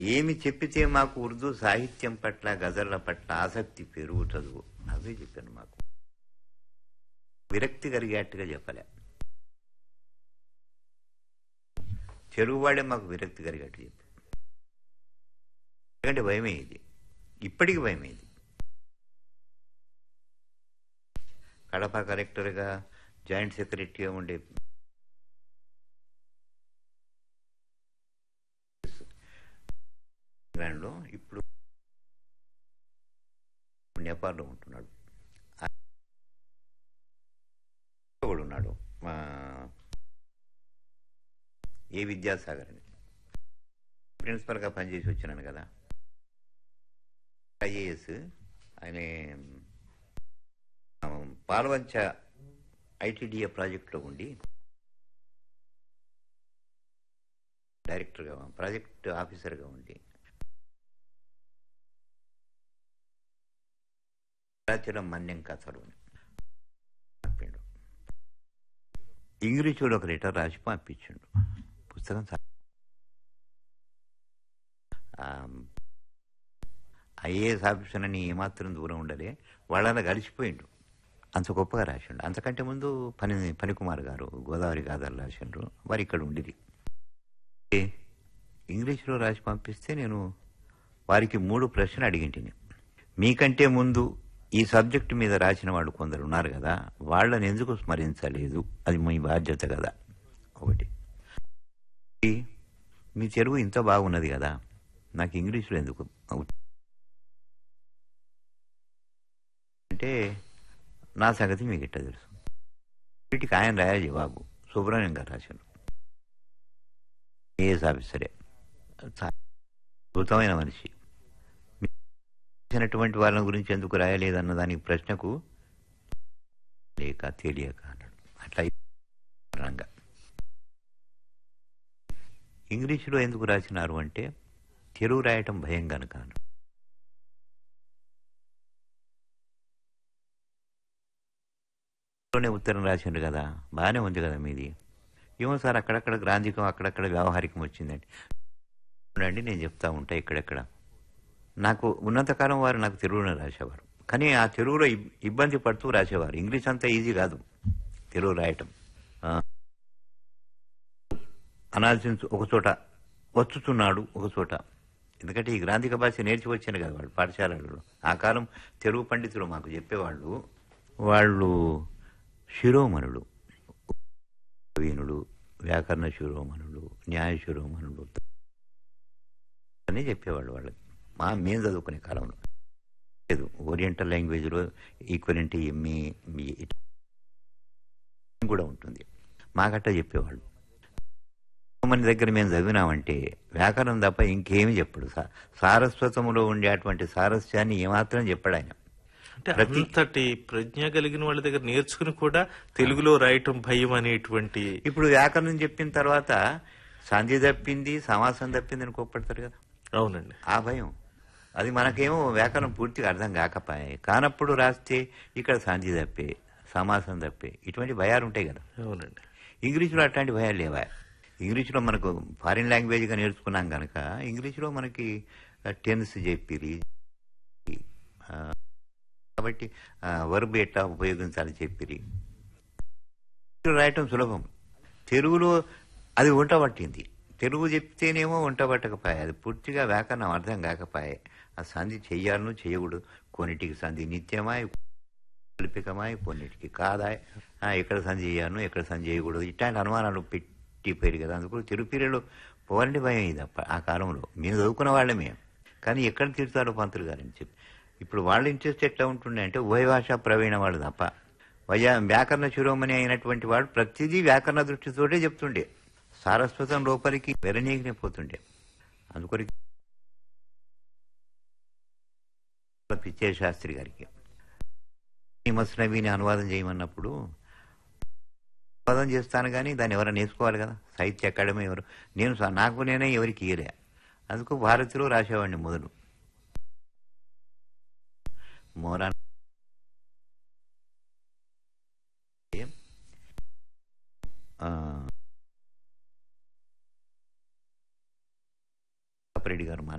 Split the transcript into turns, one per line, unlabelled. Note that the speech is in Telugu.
ఏమి చెప్పితే మాకు ఉర్దూ సాహిత్యం పట్ల గజళ్ళ పట్ల ఆసక్తి పెరుగుతుందో అదే చెప్పాను మాకు విరక్తి కలిగేట్టుగా చెప్పలే తెలుగువాడే మాకు విరక్తి కలిగేట్టు చెప్పారు ఎందుకంటే భయమే ఇది ఇప్పటికి భయమే ఇది కడప కలెక్టర్గా జాయింట్ సెక్రటరీగా ఉండే ఇంగ్లాండ్లో ఇప్పుడు నేపాల్లో ఉంటున్నాడు ఒకడు ఉన్నాడు మా ఏ విద్యాసాగర్ అని ప్రిన్సిపల్గా పనిచేసి వచ్చినాను కదా ఐఏఎస్ ఆయన ఆ, పాల్వంచ ఐటీడీఏ ప్రాజెక్టులో ఉండి డైరెక్టర్గా ప్రాజెక్ట్ ఆఫీసర్గా ఉండి ప్రాచుర్యం మన్యం కథలు అని పంపిండు ఇంగ్లీషులో ఒక లెటర్ రాసి పంపించిండు పుస్తకం చా- ఆ, ఐఏఎస్ ఆఫీసర్ అని ఏమాత్రం దూరం ఉండలే వాళ్ళలా కలిసిపోయిండు అంత గొప్పగా రాసిండు అంతకంటే ముందు పని పనికుమార్ గారు గోదావరి గాథలు రాసిండ్రు వారు ఇక్కడ ఉండిది ఏ, ఇంగ్లీష్లో రాసి పంపిస్తే నేను వారికి మూడు ప్రశ్నలు అడిగింటిని మీకంటే ముందు ఈ సబ్జెక్టు మీద రాసిన వాళ్ళు కొందరు ఉన్నారు కదా వాళ్ళని ఎందుకు స్మరించలేదు అది మీ బాధ్యత కదా ఒకటి ఈ, మీ తెలుగు ఇంత బాగున్నది కదా నాకు ఇంగ్లీష్లో ఎందుకు అవు- అంటే నా సంగతి మీకు ఇట్లా తెలుసు వీటికి ఆయన రాయాలి జవాబు సుబ్రహ్మణ్యం గారు రాశారు ఏఎస్ ఆఫీసరే చా- అద్భుతమైన మనిషి చేసినటువంటి వాళ్ళ గురించి ఎందుకు రాయలేదన్న దానికి ప్రశ్నకు లేక తెలియక అన్నాడు అట్లా కారణంగా ఇంగ్లీషులో ఎందుకు రాసినారు అంటే తెలుగు రాయటం భయం కనుక అన్నాడు. లోనే ఉత్తరం రాసిండు కదా బాగానే ఉంది కదా మీది ఏమో సార్ అక్కడక్కడ గ్రాంధికం అక్కడక్కడ వ్యవహారికం వచ్చిందండి చూడండి నేను చెప్తా ఉంటా ఇక్కడెక్కడ నాకు ఉన్నంతకాలం వారు నాకు తెలుగులో రాసేవారు కానీ ఆ తెలుగులో ఇబ్- ఇబ్బంది పడుతూ రాసేవారు ఇంగ్లీష్ అంతా ఈజీ కాదు తెలుగు రాయటం ఆ, అనాల్సిన ఒక చోట వచ్చుతున్నాడు ఒక చోట ఎందుకంటే ఈ గ్రాంధిక భాష నేర్చి వచ్చాను కదా వాళ్ళు పాఠశాలలలో ఆ కాలం తెలుగు పండితులు మాకు చెప్పేవాళ్ళు వాళ్ళు శిరోమణులు వీణుడు వ్యాకరణ శిరోమణులు న్యాయ శిరోమణులు అని చెప్పేవాళ్ళు వాళ్ళకి మా మేము చదువుకునే కాలంలో లేదు ఓరియంటల్ లాంగ్వేజ్లో ఈక్వలెంట్ ఎంఏ కూడా ఉంటుంది మాకట్ట చెప్పేవాళ్ళు మన దగ్గర మేము చదివినామంటే వ్యాకరణం తప్ప ఇంకేమీ చెప్పడు సా- సారస్వతములో ఉండేటువంటి సారస్యాన్ని ఏమాత్రం చెప్పడు ఆయన
అంటే
ప్రతి-
అంతటి ప్రజ్ఞ కలిగిన వాళ్ళ దగ్గర నేర్చుకుని కూడా తెలుగులో రాయటం భయం అనేటువంటి
ఇప్పుడు వ్యాకరణం చెప్పిన తర్వాత సంధి తప్పింది సమాసం తప్పింది అని కోప్పడతారు కదా
అవునండి
ఆ భయం అది మనకేమో వ్యాకరణం పూర్తిగా అర్థం కాకపాయే కానప్పుడు రాస్తే ఇక్కడ సంధి తప్పే సమాసం తప్పే ఇటువంటి భయాలు ఉంటాయి కదా
అవునండి
ఇంగ్లీష్లో అట్లాంటి భయాలు లేవా ఇంగ్లీష్లో మనకు ఫారిన్ లాంగ్వేజ్గా నేర్చుకున్నాం కనుక ఇంగ్లీష్లో మనకి టెన్స్ చెప్పిరి ఆ, కాబట్టి వర్బ్ ఎట్లా ఉపయోగించాలి చెప్పిరి రాయటం సులభం తెలుగులో అది వంట పట్టింది తెలుగు చెప్తేనేమో వంట పట్టకపోయే అది పూర్తిగా వ్యాకరణం అర్థం కాకపోయే ఆ సంధి చెయ్యాలను చేయకూడదు కొన్నిటికి సంధి నిత్యమాయ్ కల్పికమాయ్ కొన్నిటికి కాదాయ్ ఆ, ఎక్కడ సంధి చేయాలను ఎక్కడ సంధి చేయకూడదు ఇట్లాంటి అనుమానాలు పెట్టిపోయారు కదా అందుకు తెలుగు పీరియడ్లో పోవాలంటే భయం ఇది అప్ప ఆ కాలంలో మేము చదువుకున్న వాళ్ళమే కానీ ఎక్కడ తీరుతారో పంతులు గారని చెప్పి ఇప్పుడు వాళ్ళ ఇంట్రెస్ట్ ఎట్లా ఉంటుండే అంటే ఉభయ భాష ప్రవీణ వాళ్ళు తప్ప వయా వ్యాకరణ శిరోమణి అయినటువంటి వాడు ప్రతిదీ వ్యాకరణ దృష్టితోటే చెప్తుండే సారస్వతం లోపలికి వెరనీగినే పోతుండే అందుకొరికి పిచ్చే శాస్త్రి గారికి ఈ మస్నవీని అనువాదం చేయమన్నప్పుడు అనువాదం చేస్తాను కానీ దాన్ని ఎవరైనా నేర్చుకోవాలి కదా సాహిత్య అకాడమీ ఎవరు నేను స- నాకు నేనే ఎవరికి ఇయలే అందుకు భారతిలో రాసేవాడిని మొదలు మోరా ఆ, రెడ్డి గారు